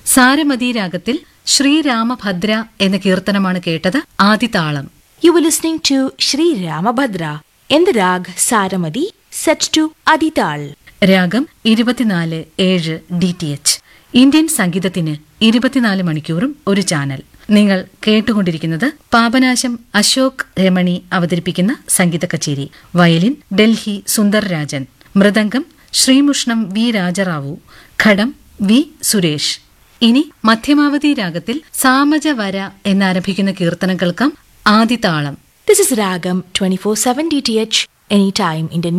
സാരമതി രാഗത്തിൽ ശ്രീരാമഭദ്ര എന്ന കീർത്തനമാണ് കേട്ടത് ആദിതാളം You were listening to Sri Ramabhadra in the rag Saramadi set to Adital. രാഗം ഇരുപത്തിനാല് ഏഴ് ഡി ടി എച്ച് ഇന്ത്യൻ സംഗീതത്തിന് ഇരുപത്തിനാല് മണിക്കൂറും ഒരു ചാനൽ നിങ്ങൾ കേട്ടുകൊണ്ടിരിക്കുന്നത് പാപനാശം അശോക് രമണി അവതരിപ്പിക്കുന്ന സംഗീത കച്ചേരി violin Delhi Sundar Rajan mridangam Srimushnam V Rajarao ghatam V Suresh ഇനി മധ്യമാവധി രാഗത്തിൽ സാമജവര എന്നാരംഭിക്കുന്ന കീർത്തനം കേൾക്കാം ആദിതാളം This is Ragam 24/7 DTH anytime Indian